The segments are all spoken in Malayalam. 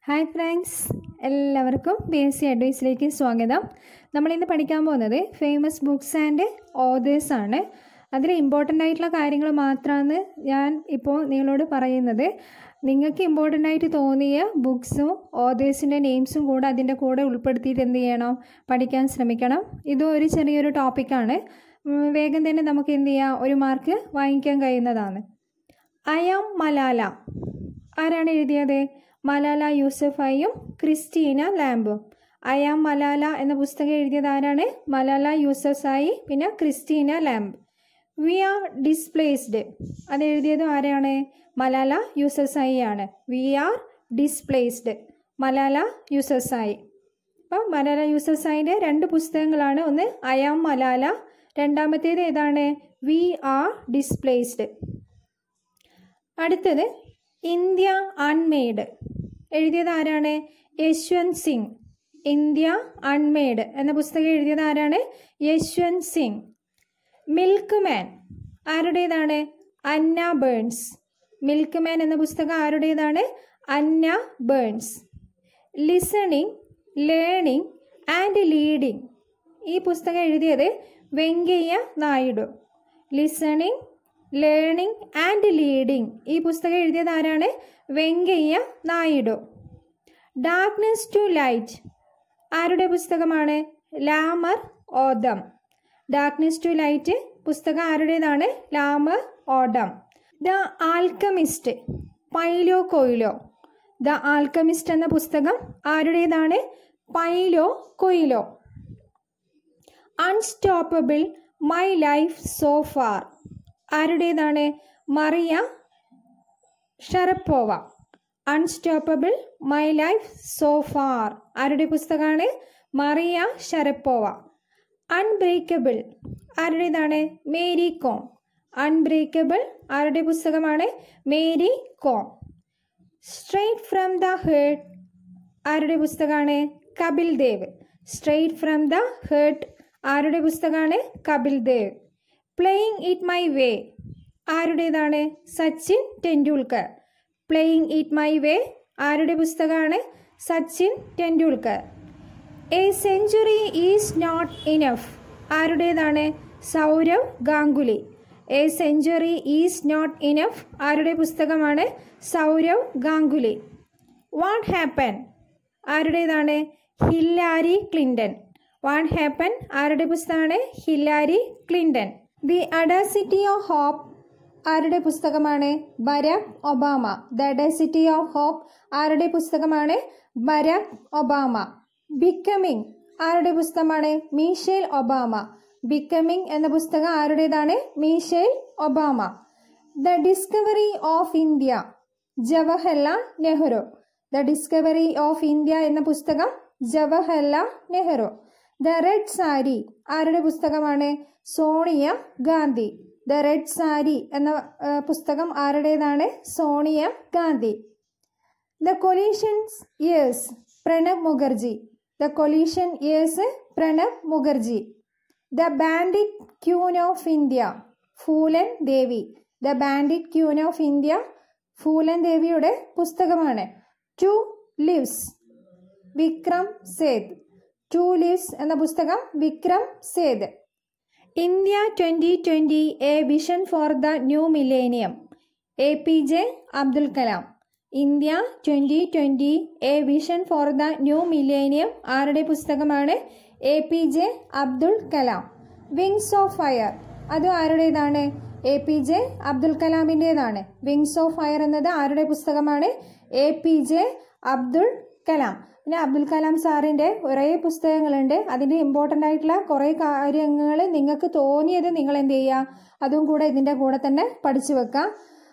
ഹായ് ഫ്രണ്ട്സ് എല്ലാവർക്കും പി എസ് സി അഡ്വൈസിലേക്ക് സ്വാഗതം നമ്മളിന്ന് പഠിക്കാൻ പോകുന്നത് ഫേമസ് ബുക്സ് ആൻഡ് ഓതേഴ്സ് ആണ് അതിൽ ഇമ്പോർട്ടൻ്റ് ആയിട്ടുള്ള കാര്യങ്ങൾ മാത്രമാണ് ഞാൻ ഇപ്പോൾ നിങ്ങളോട് പറയുന്നത് നിങ്ങൾക്ക് ഇമ്പോർട്ടൻ്റ് ആയിട്ട് തോന്നിയ ബുക്സും ഓതേഴ്സിൻ്റെ നെയിംസും കൂടെ അതിൻ്റെ കൂടെ ഉൾപ്പെടുത്തിയിട്ട് എന്ത് ചെയ്യണം പഠിക്കാൻ ശ്രമിക്കണം ഇതും ഒരു ചെറിയൊരു ടോപ്പിക്കാണ് ഉം, വേഗം തന്നെ നമുക്ക് എന്ത് ചെയ്യാം ഒരു മാർക്ക് വാങ്ങിക്കാൻ കഴിയുന്നതാണ് ഐ ആം മലാല ആരാണ് എഴുതിയത് മലാല യൂസഫായും ക്രിസ്റ്റീന ലാംബും ഐ ആം മലാല എന്ന പുസ്തകം എഴുതിയത് ആരാണ് മലാല യൂസഫായി പിന്നെ Christina Lamb we are displaced അത് എഴുതിയത് ആരാണ് മലാല യൂസഫായി ആണ് we are displaced Malala Yousafzai അപ്പം മലാല യൂസഫായിൻ്റെ രണ്ട് പുസ്തകങ്ങളാണ് ഒന്ന് ഐ ആം മലാല രണ്ടാമത്തേത് ഏതാണ് വി ആർ ഡിസ്പ്ലേസ്ഡ് അടുത്തത് ഇന്ത്യ അൺമെയ്ഡ് എഴുതിയത് ആരാണ് യശ്വന്ത് സിംഗ് ഇന്ത്യ അൺമെയ്ഡ് എന്ന പുസ്തകം എഴുതിയത് ആരാണ് യശ്വന്ത് സിംഗ് മിൽക്ക് മാൻ ആരുടേതാണ് അന്ന ബേൺസ് മിൽക്ക് മാൻ എന്ന പുസ്തകം ആരുടേതാണ് Anna Burns listening learning and leading ഈ പുസ്തകം എഴുതിയത് Venkaiah Naidu listening learning and leading ഈ പുസ്തകം എഴുതിയത് ആരാണ് Venkaiah Naidu darkness to light ആരുടെ പുസ്തകമാണ് Lamar Odom darkness to light പുസ്തകം ആരുടേതാണ് Lamar Odom the alchemist Paulo Coelho the alchemist എന്ന പുസ്തകം ആരുടേതാണ് Paulo Coelho unstoppable my life so far ആരുടേതാണ് Maria Sharapova unstoppable my life so far ആരുടെ പുസ്തകമാണ് മറിയ ഷറപ്പോവ അൺബ്രേക്കബിൾ ആരുടേതാണ് മേരി കോം അൺബ്രേക്കബിൾ ആരുടെ പുസ്തകമാണ് Mary Kom straight from the heart ആരുടെ പുസ്തകമാണ് Kapil Dev straight from the heart ആരുടെ പുസ്തകമാണ് Kapil Dev playing it my way ആരുടേതാണ് Sachin Tendulkar playing it my way ആരുടെ പുസ്തകമാണ് Sachin Tendulkar a century is not enough ആരുടേതാണ് Sourav Ganguly a century is not enough ആരുടെ പുസ്തകമാണ് സൗരവ് ഗാംഗുലി വാട്ട് ഹാപ്പൻ ആരുടേതാണ് ഹില്ലാരി ക്ലിൻറ്റൺ വാട്ട് ഹാപ്പൻ ആരുടെ പുസ്തകമാണ് Hillary Clinton the audacity of hope ആരുടെ പുസ്തകമാണ് Barack Obama the audacity of hope ആരുടെ പുസ്തകമാണ് ബരാക് ഒബാമ ബിക്കമിങ് ആരുടെ പുസ്തകമാണ് മീഷേൽ ഒബാമ ബിക്കമിങ് എന്ന പുസ്തകം ആരുടേതാണ് Michelle Obama the discovery of India Jawaharlal Nehru the discovery of India എന്ന പുസ്തകം ജവഹർലാൽ നെഹ്റു ദ റെഡ് സാരി ആരുടെ പുസ്തകമാണ് സോണിയ ഗാന്ധി ദ റെഡ് സാരി എന്ന ആ, പുസ്തകം ആരുടേതാണ് Sonia Gandhi the coalitions years Pranab Mukherjee the coalition years Pranab Mukherjee the bandit queen of India Phoolan Devi the bandit queen of India Phoolan ദേവിയുടെ പുസ്തകമാണ് two lives Vikram Seth two lives എന്ന പുസ്തകം Vikram Seth India twenty twenty a vision for the new millennium A P J Abdul Kalam India twenty twenty a vision for the new millennium ആരുടെ പുസ്തകമാണ് A P J Abdul Kalam wings of fire അത് ആരുടേതാണ് എ പി ജെ അബ്ദുൽ കലാമിൻ്റേതാണ് വിങ്സ് ഓഫ് ഫയർ എന്നത് ആരുടെ പുസ്തകമാണ് A P J Abdul Kalam പിന്നെ അബ്ദുൽ കലാം സാറിൻ്റെ കുറേ പുസ്തകങ്ങളുണ്ട് അതിൻ്റെ ഇമ്പോർട്ടൻ്റ് ആയിട്ടുള്ള കുറേ കാര്യങ്ങൾ നിങ്ങൾക്ക് തോന്നിയത് നിങ്ങൾ എന്ത് ചെയ്യുക അതും കൂടെ ഇതിൻ്റെ കൂടെ തന്നെ പഠിച്ചു വെക്കാം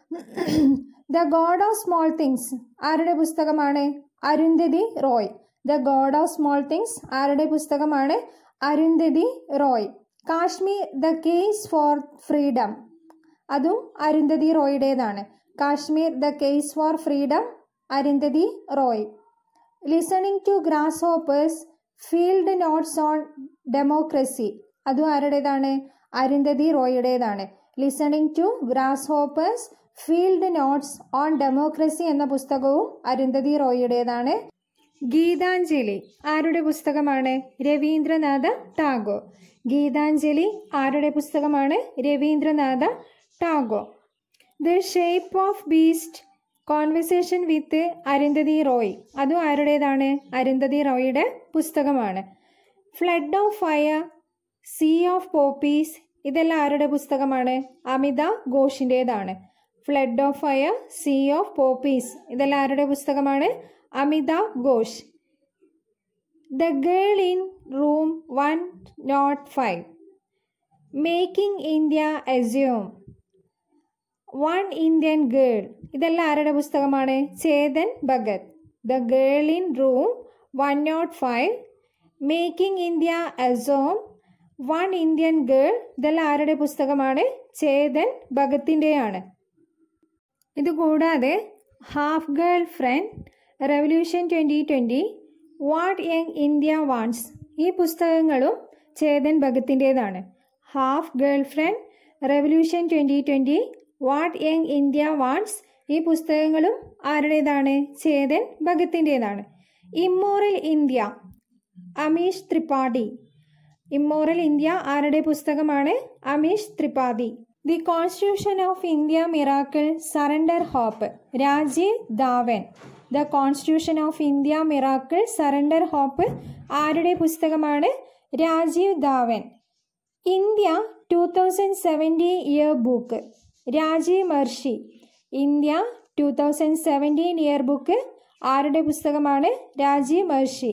the god of small things ആരുടെ പുസ്തകമാണ് Arundhati Roy the god of small things ആരുടെ പുസ്തകമാണ് Arundhati Roy Kashmir the case for freedom അതും അരുന്ധതി റോയുടേതാണ് Kashmir the case for freedom Arundhati Roy listening to grasshoppers field notes on democracy അതും ആരുടേതാണ് അരുന്ധതി റോയുടേതാണ് listening to grasshoppers field notes on democracy എന്ന പുസ്തകവും അരുന്ധതി റോയിയുടേതാണ് ഗീതാഞ്ജലി ആരുടെ പുസ്തകമാണ് രവീന്ദ്രനാഥ ടാഗോർ ഗീതാഞ്ജലി ആരുടെ പുസ്തകമാണ് Rabindranath Tagore the shape of beast conversation with Arundhati Roy അതും ആരുടേതാണ് അരുന്ധതി റോയിയുടെ പുസ്തകമാണ് flood of fire sea of poppies ഇതെല്ലാം ആരുടെ പുസ്തകമാണ് അമിത ഘോഷിൻ്റേതാണ് flood of fire sea of poppies ഇതെല്ലാം ആരുടെ പുസ്തകമാണ് Amitav Ghosh the girl in room one not five making India awesome one Indian girl ഇതെല്ലാം ആരുടെ പുസ്തകമാണ് Chetan Bhagat the girl in room one not five making India awesome one Indian girl ഇതെല്ലാം ആരുടെ പുസ്തകമാണ് ചേതൻ ഭഗത്തിൻ്റെയാണ് ഇതുകൂടാതെ half girlfriend revolution twenty twenty what young India wants ഈ പുസ്തകങ്ങളും ചേതൻ ഭഗത്തിൻ്റേതാണ് half girlfriend revolution twenty twenty what young India wants ഈ പുസ്തകങ്ങളും ആരുടേതാണ് ചേതൻ ഭഗത്തിൻ്റേതാണ് immoral India Amish Tripathi immoral India ആരുടെ പുസ്തകമാണ് Amish Tripathi the constitution of India miracle surrender hope Rajeev Dhavan the constitution of India miracle surrender hope ആരുടെ പുസ്തകമാണ് Rajeev Dhavan India two thousand seventeen year book Rajeev Mehrishi India two thousand seventeen year book ആരുടെ പുസ്തകമാണ് Rajeev Mehrishi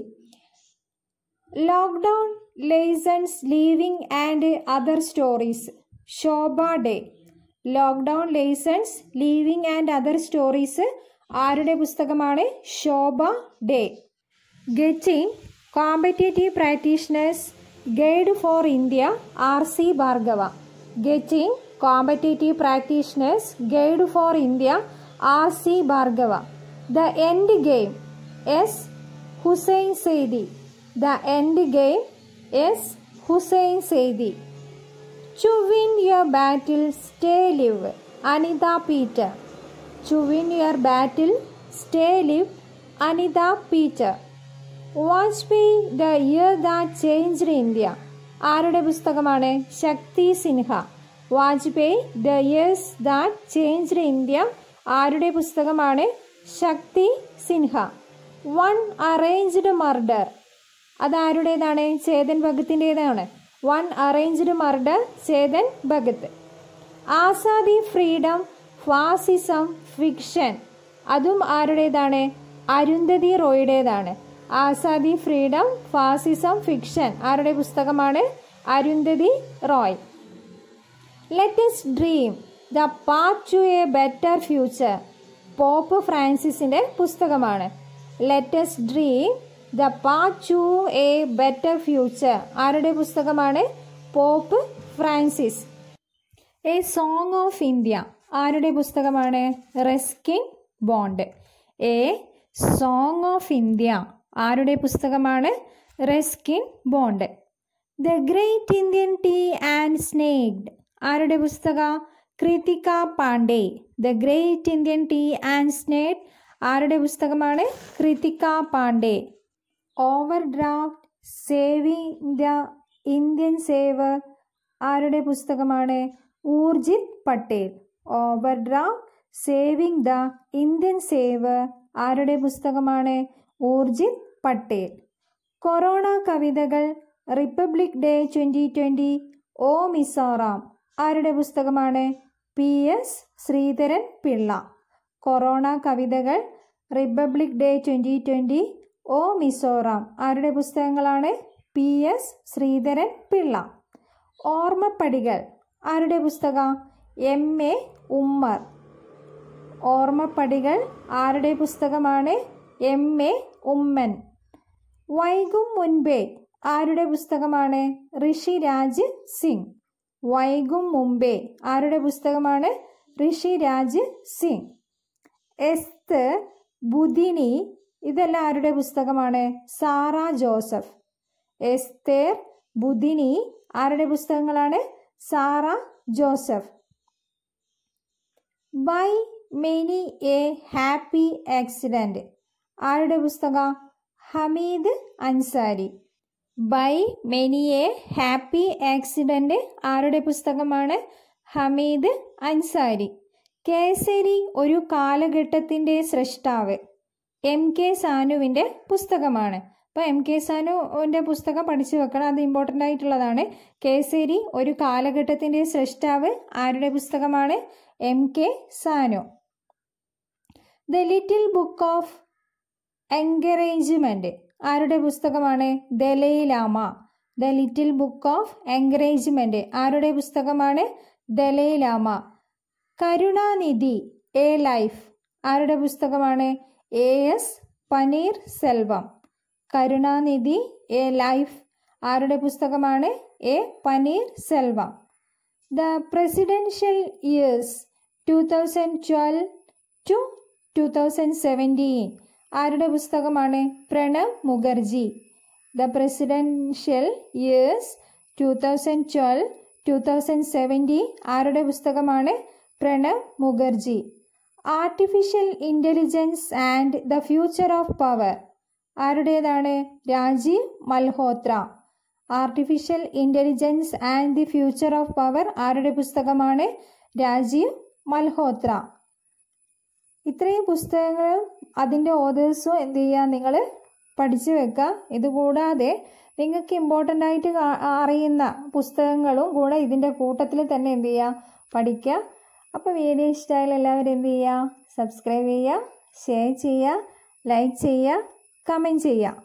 lockdown lessons living and other stories Shobhaa De lockdown lessons living and other stories ആരുടെ പുസ്തകമാണ് Shobhaa De getting competitive practitioners guide for India R C Bhargava getting competitive practitioners guide for India R C Bhargava the end game S Hussain Zaidi the end game S Hussain Zaidi to win your battle stay live Anita Peter to win your battle stay live Anita Peter Vajpayee the year that changed India ആരുടെ പുസ്തകമാണ് Shakti Sinha Vajpayee the years that changed India ആരുടെ പുസ്തകമാണ് Shakti Sinha one arranged murder അതാരുടേതാണ് ചേതൻ ഭഗത്തിൻ്റെതാണ് one arranged murder Chetan Bhagat Azadi freedom fascism fiction അതും ആരുടേതാണ് അരുന്ധതി റോയുടേതാണ് ആസാദി ഫ്രീഡം ഫാസിസം ഫിക്ഷൻ ആരുടെ പുസ്തകമാണ് Arundhati Roy let's dream the path to a better future Pope ഫ്രാൻസിസിൻ്റെ പുസ്തകമാണ് let's dream the path to a better future ആരുടെ പുസ്തകമാണ് Pope Francis a song of India ആരുടെ പുസ്തകമാണ് Ruskin Bond a song of India ആരുടെ പുസ്തകമാണ് Ruskin Bond the great Indian tea and snakes ആരുടെ പുസ്തക Kritika Pandey the great Indian tea and snakes ആരുടെ പുസ്തകമാണ് Kritika Pandey overdraft saving the Indian saver ആരുടെ പുസ്തകമാണ് Urjit Patel overdraft saving the Indian saver ആരുടെ പുസ്തകമാണ് ഊർജിത് പട്ടേൽ കൊറോണ കവിതകൾ റിപ്പബ്ലിക് ഡേ ട്വൻ്റി ട്വൻ്റി ഓ മിസോറാം ആരുടെ പുസ്തകമാണ് P S Sreedharan Pillai corona കവിതകൾ റിപ്പബ്ലിക് ഡേ ട്വൻ്റി ട്വൻ്റി ഓ മിസോറാം ആരുടെ പുസ്തകങ്ങളാണ് പി എസ് ശ്രീധരൻ പിള്ള ഓർമ്മപ്പടികൾ ആരുടെ പുസ്തകം എം എ ഉമ്മർ ഓർമ്മപ്പടികൾ ആരുടെ പുസ്തകമാണ് എം എ ഉമ്മൻ വൈകും മുൻപേ ആരുടെ പുസ്തകമാണ് ഋഷിരാജ് സിംഗ് വൈകും മുമ്പേ ആരുടെ പുസ്തകമാണ് ഋഷിരാജ് സിംഗ് എസ്ത് ബുധിനി ഇതെല്ലാം ആരുടെ പുസ്തകമാണ് സാറ ജോസഫ് എസ്തേർ ബുധിനി ആരുടെ പുസ്തകങ്ങളാണ് Sarah Joseph by many a happy accident ആരുടെ പുസ്തകം Hamid Ansari by many a happy accident ആരുടെ പുസ്തകമാണ് ഹമീദ് അൻസാരി കേസരി ഒരു കാലഘട്ടത്തിൻ്റെ സൃഷ്ടാവ് എം കെ സാനുവിൻ്റെ പുസ്തകമാണ് അപ്പോൾ എം കെ സാനുവിൻ്റെ പുസ്തകം പഠിച്ചു വെക്കണം അത് ഇമ്പോർട്ടൻ്റ് ആയിട്ടുള്ളതാണ് കേസരി ഒരു കാലഘട്ടത്തിൻ്റെ സൃഷ്ടാവ് ആരുടെ പുസ്തകമാണ് M K Sanu the little book of encouragement ആരുടെ പുസ്തകമാണ് Dalai Lama the little book of encouragement ആരുടെ പുസ്തകമാണ് ദലൈലാമ കരുണാനിധി എ ലൈഫ് ആരുടെ പുസ്തകമാണ് A S paneer Selvam Karunanidhi A life ആരുടെ പുസ്തകമാണ് A paneer Selvam the presidential years two thousand twelve to to thousand seventeen ആരുടെ പുസ്തകമാണ് Pranav Mukherjee the presidential years two thousand twelve to thousand seventeen ആരുടെ പുസ്തകമാണ് Pranav Mukherjee artificial intelligence and the future of power ആരുടേതാണ് Rajiv Malhotra artificial intelligence and the future of power ആരുടെ പുസ്തകമാണ് രാജീവ് മൽഹോത്ര ഇത്രയും പുസ്തകങ്ങളും അതിൻ്റെ ഓതേഴ്സും എന്ത് ചെയ്യുക നിങ്ങൾ പഠിച്ചു വെക്കുക ഇതുകൂടാതെ നിങ്ങൾക്ക് ഇമ്പോർട്ടൻ്റ് ആയിട്ട് അറിയുന്ന പുസ്തകങ്ങളും കൂടെ ഇതിൻ്റെ കൂട്ടത്തിൽ തന്നെ എന്ത് ചെയ്യുക പഠിക്കുക അപ്പോൾ വീഡിയോ ഇഷ്ടമായാൽ എല്ലാവരും എന്ത് ചെയ്യുക സബ്സ്ക്രൈബ് ചെയ്യുക ഷെയർ ചെയ്യുക ലൈക്ക് ചെയ്യുക കമൻറ്റ് ചെയ്യുക